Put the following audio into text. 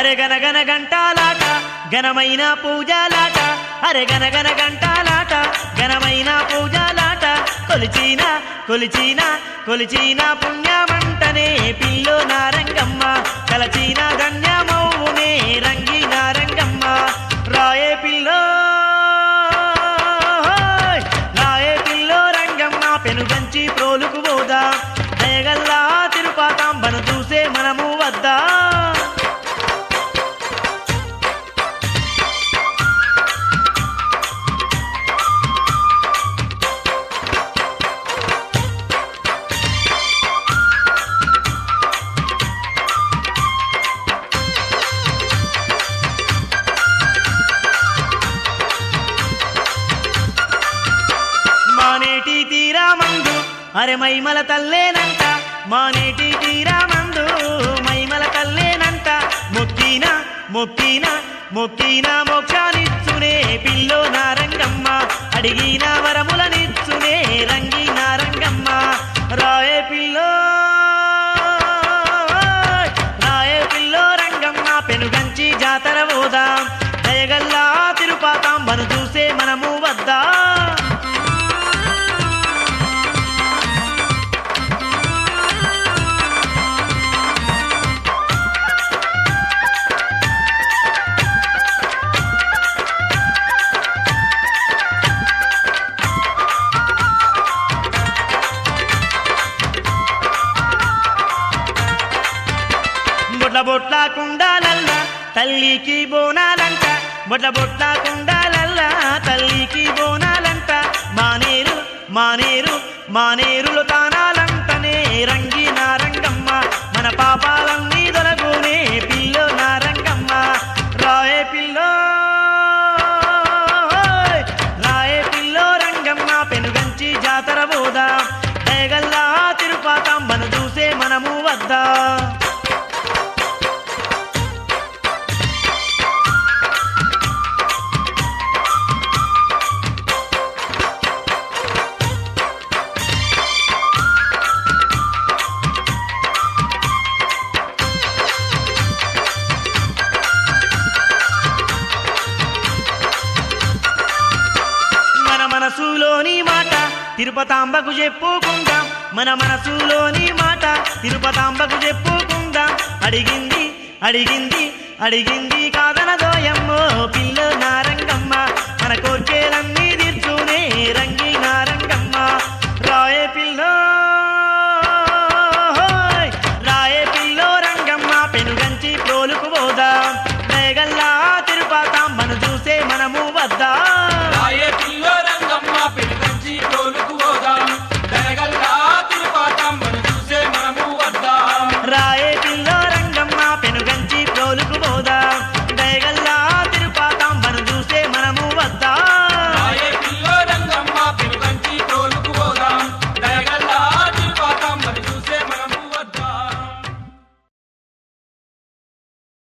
అరే గనగన గంటాలాట ఘనమైన పూజలాట అరే గనగన గంటాలాట ఘనమైన పూజలాట కొలిచిన కొలిచిన కొలిచిన పుణ్యమంటనే పిల్లో నారంగమ్మ కలచిన ధన్యమౌనే రంగి నారంగమ్మ రాయే పిల్లో రాయే పిల్లో రంగమ్మ పెనుగంచి ప్రోలుకు పోదా దయగల్లా తిరుపాతాంబను చూసే మనము వద్దా మానేటి తీరామందు అరే మైమల తల్లేనంట మానేటి తీరామందు మైమల తల్లేనంట మొక్కిన మొక్కిన మొక్కిన మోక్షానిచ్చునే పిల్లో నారంగమ్మ అడిగిన వరములనిచ్చునే రంగి నారంగమ్మ రాయే పిల్లో రాయే పిల్లో రంగమ్మ పెనుగంచి జాతర పోదా దయగల్లా తిరుపాతాంబను చూసే మనము వద్దా బొట్ల బొట్ల కుండాలల్లా తల్లికి బోనాలంట బొట్ల బొట్ల కుండాలల్లా తల్లికి బోనాలంట మానేరు మానేరు మానేరులు తానాలంటనే రంగి నారంగమ్మ మన పాపాలన్నీ దొరకునే పిల్లో నారంగమ్మ రాయే పిల్లో రాయే పిల్లో రంగమ్మ పెనుగంచి జాతర బోదా దయగల్లా తిరుపాతాంబను చూసే మనము వద్దా మన మనసులోని మాట తిరుపతాంబకు చెప్పుకుందాం మన మనసులోని మాట తిరుపతాంబకు చెప్పుకుందాం అడిగింది అడిగింది అడిగింది కాదనదోయమ్మో పిల్ల నార